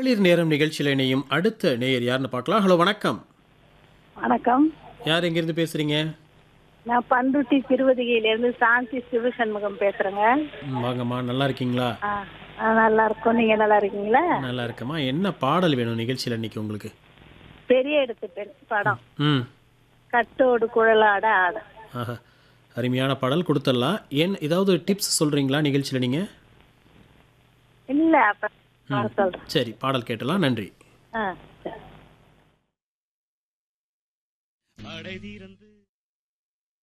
மகளிர் நேரம் நிகழ்ச்சியில் இணையும் அடுத்த நேயர் யாருன்னு பார்க்கலாம் ஹலோ வணக்கம் வணக்கம் யார் எங்கேருந்து பேசுறீங்க நான் பண்ருட்டி திருவதிகையிலேருந்து சாந்தி சிவசண்முகம் பேசுறேங்க ம், வாங்கம்மா நல்லா இருக்கீங்களா ஆ, ஆ, நல்லா இருக்கோம் நீங்க நல்லா இருக்கீங்களா நல்லா இருக்கம்மா என்ன பாடல் வேணும் நிகழ்ச்சியில் இன்னைக்கு உங்களுக்கு பெரிய எடுத்து பெண் படம் ம் கட்டோடு குழலாட ஆட ஆஹா அருமையான பாடல் கொடுத்துடலாம் ஏன் ஏதாவது டிப்ஸ் சொல்கிறீங்களா நிகழ்ச்சியில் நீங்கள் இல்ல அப்ப நான் சொல்றேன் சரி பாடல் கேட்டலாம் நன்றி ஆ சரி படை தீர்ந்து